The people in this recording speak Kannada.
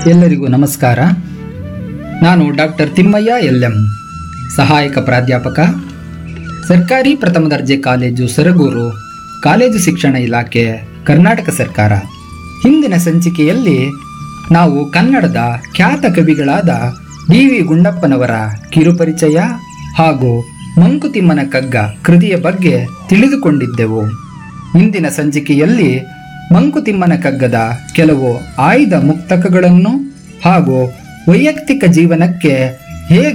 ಎಲ್ಲರಿಗೂ ನಮಸ್ಕಾರ ನಾನು ಡಾಕ್ಟರ್ ತಿಮ್ಮಯ್ಯ ಎಲ್ ಎಂ ಸಹಾಯಕ ಪ್ರಾಧ್ಯಾಪಕ ಸರ್ಕಾರಿ ಪ್ರಥಮ ದರ್ಜೆ ಕಾಲೇಜು ಸರಗೂರು ಕಾಲೇಜು ಶಿಕ್ಷಣ ಇಲಾಖೆ ಕರ್ನಾಟಕ ಸರ್ಕಾರ ಹಿಂದಿನ ಸಂಚಿಕೆಯಲ್ಲಿ ನಾವು ಕನ್ನಡದ ಖ್ಯಾತ ಕವಿಗಳಾದ ಡಿ ವಿ ಗುಂಡಪ್ಪನವರ ಕಿರುಪರಿಚಯ ಹಾಗೂ ಮಂಕುತಿಮ್ಮನ ಕಗ್ಗ ಕೃತಿಯ ಬಗ್ಗೆ ತಿಳಿದುಕೊಂಡಿದ್ದೆವು ಇಂದಿನ ಸಂಚಿಕೆಯಲ್ಲಿ ಮಂಕುತಿಮ್ಮನ ಕಗ್ಗದ ಕೆಲವು ಆಯ್ದ ಮುಕ್ತಕಗಳನ್ನು ಹಾಗೂ ವೈಯಕ್ತಿಕ ಜೀವನಕ್ಕೆ ಹೇಗೆ